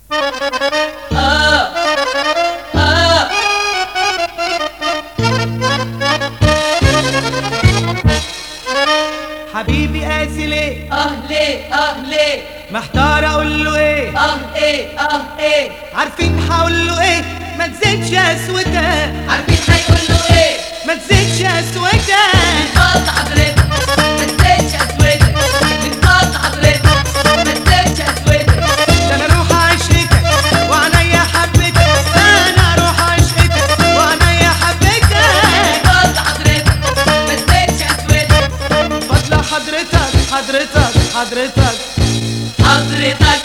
آه آه حبيبي قاسي ليه آه ليه آه ليه محتار اقول له ايه آه إيه آه إيه عارفين هقول له ايه ما تزيدش قسوتها عارفين هيقول له إيه ما تزيدش قسوتها انقاط حضرتك ما تزيدش أسودك انقاط حضرتك ما تزيدش أسودك ده انا اروح عشقتك وعليا حبتك انا اروح عشقتك وعليا حبتك انقاط حضرتك ما تزيدش أسودك فضل حضرتك حضرتك حضرتك حضرتك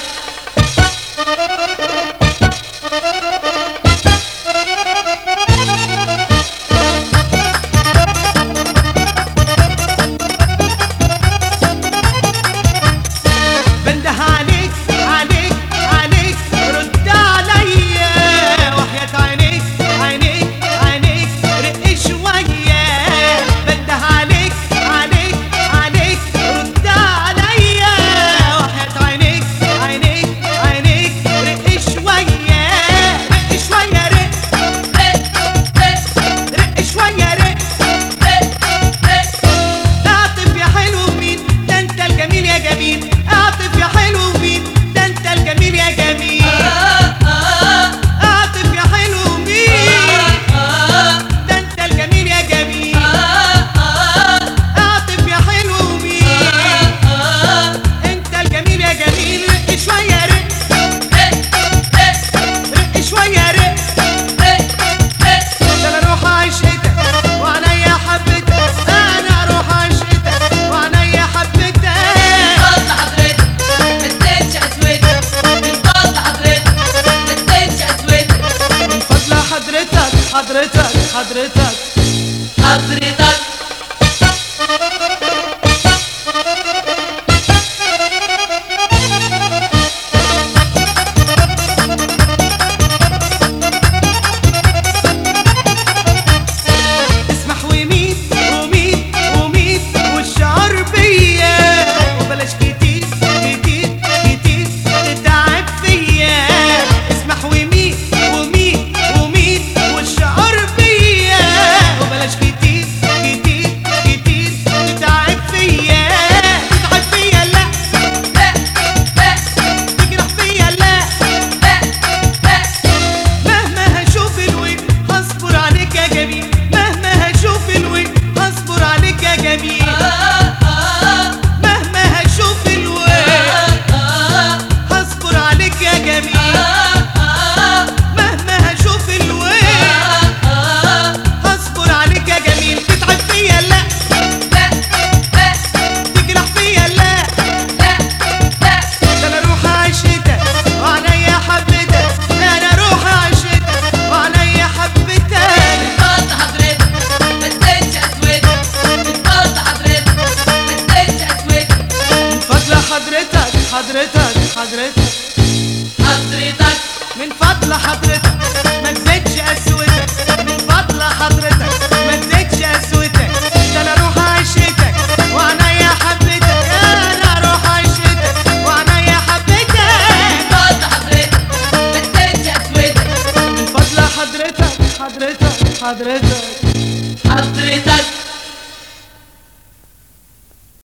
بنده عليك عليك عليك رد عليا وحياة عينيك عينيك عينيك رق شوية بنده عليك عليك عليك رد عليا وحياة عينيك عينيك عينيك رق شوية رق شوية رق رق شوية رق اعطف يا حلو مين ده انت الجميل يا جميل اعطف يا حلو مين ده انت الجميل يا جميل اعطف يا حلو مين ده انت الجميل يا جميل اعطف يا حلو مين انت الجميل يا جميل رق شويه رق رق شويه رق ده انا اروح عشقتك وعليا حبتك انا اروح عشقتك وعليا حبتك من فضل حضرتك حضرتك حضرتك حضرتك اسمح وميت وميت وميت والشعر بيا وبلاش كتير كتير كتير تتعب فيا اسمح وميت وميت وميت والشعر بيا وبلاش كتير كتير كتير تتعب فيا تتعب فيا لا تجرح فيا لا مهما هشوف الوجه هصبر عليك يا جميل مهما هشوف الوجه هصبر عليك يا جميل مهما هشوف الوجه هصبر عليك يا جميل مهما هشوف الوجه هصبر عليك يا جميل تتعب فيا لا تجرح فيا لا ده انا اروح عشتك وعليا حبتك انا اروح عشتك وعليا حبتك من فضل حضرتك حضرتك حضرتك حضرتك من فضل حضرتك ما تزيدش قسوتك من فضل حضرتك ما تزيدش قسوتك ده انا اروح عشتك وعليا حبتك انا اروح عشتك وعليا حبتك من فضل حضرتك حضرتك حضرتك